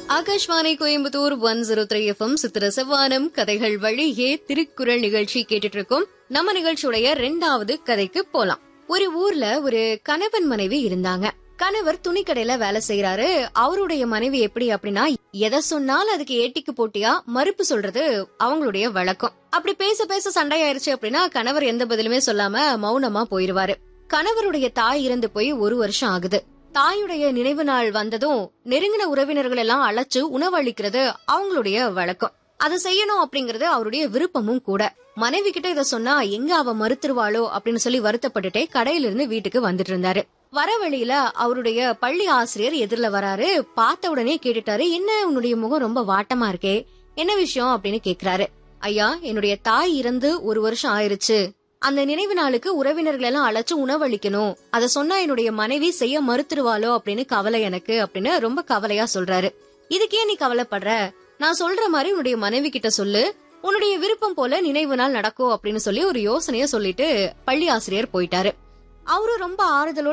Akashvani Coimbatore one zero three FM சித்திர செவ்வானம் கதைகள் வழியே திருக்குறள் நிகழ்ச்சி கேட்டுட்டு இருக்கோம் நம்ம நிகழ்ச்சியுடைய ரெண்டாவது கதைக்கு போலாம் ஒரு ஊர்ல ஒரு கணவன் மனைவி இருந்தாங்க கணவர் துணிக்கடையில வேலை செய்யறாரு அவருடைய மனைவி எப்படி அப்படின்னா எதை சொன்னாலும் அதுக்கு ஏட்டிக்கு போட்டியா மறுப்பு சொல்றது அவங்களுடைய வழக்கம் அப்படி பேச பேச சண்டையாயிருச்சு அப்படின்னா கணவர் எந்த பதிலுமே சொல்லாம மௌனமா போயிருவாரு கணவருடைய தாய் இறந்து போய் ஒரு வருஷம் ஆகுது தாயுடைய நினைவு நாள் வந்ததும் நெருங்கின உறவினர்கள் எல்லாம் அழைச்சு உணவளிக்கிறது அவங்களுடைய வழக்கம் அதை செய்யணும் அப்படிங்கறது அவருடைய விருப்பமும் கூட மனைவி கிட்ட இத சொன்னா எங்க அவ மறுத்துருவாளோ அப்படின்னு சொல்லி வருத்தப்பட்டுட்டே கடையில இருந்து வீட்டுக்கு வந்துட்டு இருந்தாரு வர வழியில அவருடைய பள்ளி ஆசிரியர் எதிரில வராரு பார்த்த உடனே கேட்டுட்டாரு என்ன உன்னுடைய முகம் ரொம்ப வாட்டமா இருக்கே என்ன விஷயம் அப்படின்னு கேக்குறாரு ஐயா என்னுடைய தாய் இறந்து ஒரு வருஷம் ஆயிருச்சு அந்த நினைவு நாளுக்கு உறவினர்கள் எல்லாம் அழைச்சு உணவளிக்கணும் அத சொன்னா என்னுடைய மனைவி செய்ய மறுத்துருவாளோ அப்படின்னு கவலை எனக்கு அப்படின்னு ரொம்ப கவலையா சொல்றாரு இதுக்கே நீ கவலைப்படுற நான் சொல்ற மாதிரி உன்னுடைய மனைவி கிட்ட சொல்லு உன்னுடைய விருப்பம் போல நினைவு நாள் நடக்கும் அப்படின்னு சொல்லி ஒரு யோசனைய சொல்லிட்டு பள்ளி ஆசிரியர் போயிட்டாரு அவரு ரொம்ப ஆறுதலோட